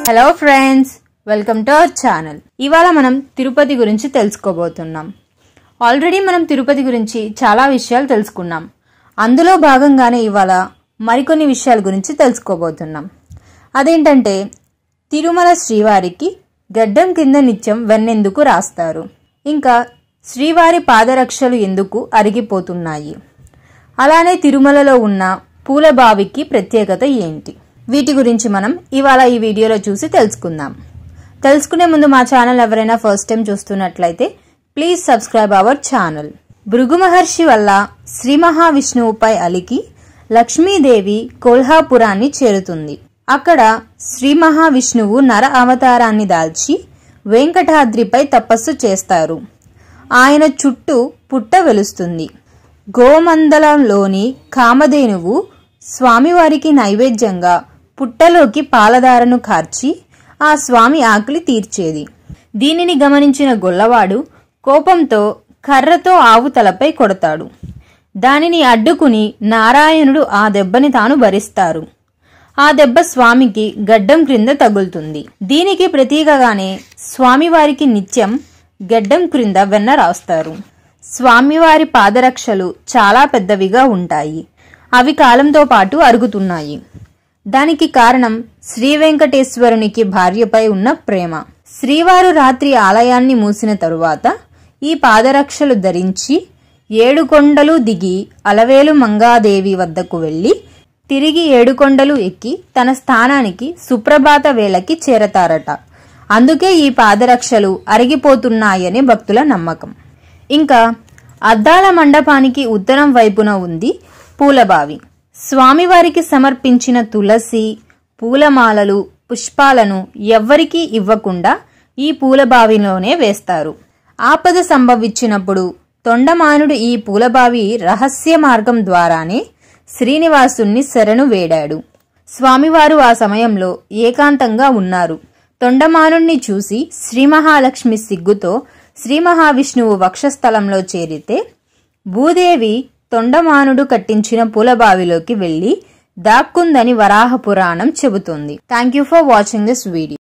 hello friends welcome to our channel ఇవాళ మనం తిరుపతి గురించి తెలుసుకోబోతున్నాం ఆల్రెడీ మనం తిరుపతి గురించి చాలా విషయాలు తెలుసుకున్నాం అందులో భాగంగానే ఇవాళ మరికొన్ని విషయాల గురించి తెలుసుకోబోతున్నాం అదేంటంటే తిరుమల శ్రీవారికి గడ్డం కింద నిత్యం వెన్నెందుకు రాస్తారు ఇంకా శ్రీవారి పాదరక్షలు ఎందుకు అరిగిపోతున్నాయి అలానే తిరుమలలో ఉన్న పూల బావికి ప్రత్యేకత ఏంటి వీటి గురించి మనం ఇవాళ ఈ వీడియోలో చూసి తెలుసుకుందాం తెలుసుకునే ముందు మా ఛానల్ ఎవరైనా ఫస్ట్ టైం చూస్తున్నట్లయితే please subscribe our channel Bhrigu Maharshi వల్ల శ్రీ మహావిష్ణువుపై అలికి లక్ష్మీదేవి కోల్హాపురాన్ని చేరుతుంది అక్కడ శ్రీ మహావిష్ణువు నర అవతారాన్ని దాల్చి వెంకటాద్రిపై తపస్సు చేస్తారు ఆయన చుట్టూ పుట్ట వెలుస్తుంది గోమందలంలోని కామధేనువు స్వామివారికి నైవేద్యంగా పుట్టలోకి పాలధారను కార్చి ఆ స్వామి ఆకలి తీర్చేది దీనిని గమనించిన గొల్లవాడు కోపంతో కర్రతో ఆవు తలపై కొడతాడు దానిని అడ్డుకుని నారాయణుడు ఆ దెబ్బని తాను భరిస్తారు ఆ దెబ్బ స్వామికి గడ్డం క్రింద తగులుతుంది దీనికి ప్రతీకగానే స్వామివారికి నిత్యం గడ్డం క్రింద వెన్న రాస్తారు స్వామివారి పాదరక్షలు చాలా పెద్దవిగా ఉంటాయి అవి కాలంతో పాటు అరుగుతున్నాయి దానికి కారణం శ్రీ వెంకటేశ్వరునికి భార్యపై ఉన్న ప్రేమ శ్రీవారు రాత్రి ఆలయాన్ని మూసిన తరువాత ఈ పాదరక్షలు ధరించి ఏడు కొండలు దిగి అలవేలు మంగాదేవి వద్దకు వెళ్లి తిరిగి ఏడుకొండలు ఎక్కి తన స్థానానికి సుప్రభాత వేళకి చేరతారట అందుకే ఈ పాదరక్షలు అరిగిపోతున్నాయని భక్తుల నమ్మకం ఇంకా అద్దాల మండపానికి ఉత్తరం వైపున ఉంది పూలబావి స్వామివారికి సమర్పించిన తులసి పూలమాలలు పుష్పాలను ఎవ్వరికీ ఇవ్వకుండా ఈ పూలబావిలోనే వేస్తారు ఆపద సంభవించినప్పుడు తొండమానుడు ఈ పూలబావి రహస్య మార్గం ద్వారానే శ్రీనివాసుణ్ణి శరణు వేడాడు స్వామివారు ఆ సమయంలో ఏకాంతంగా ఉన్నారు తొండమానుణ్ణి చూసి శ్రీ మహాలక్ష్మి సిగ్గుతో శ్రీ మహావిష్ణువు వక్షస్థలంలో చేరితే భూదేవి తొండమానుడు కట్టించిన పూలబావిలోకి వెళ్లి దాక్కుందని వరాహ పురాణం చెబుతుంది thank you for watching this video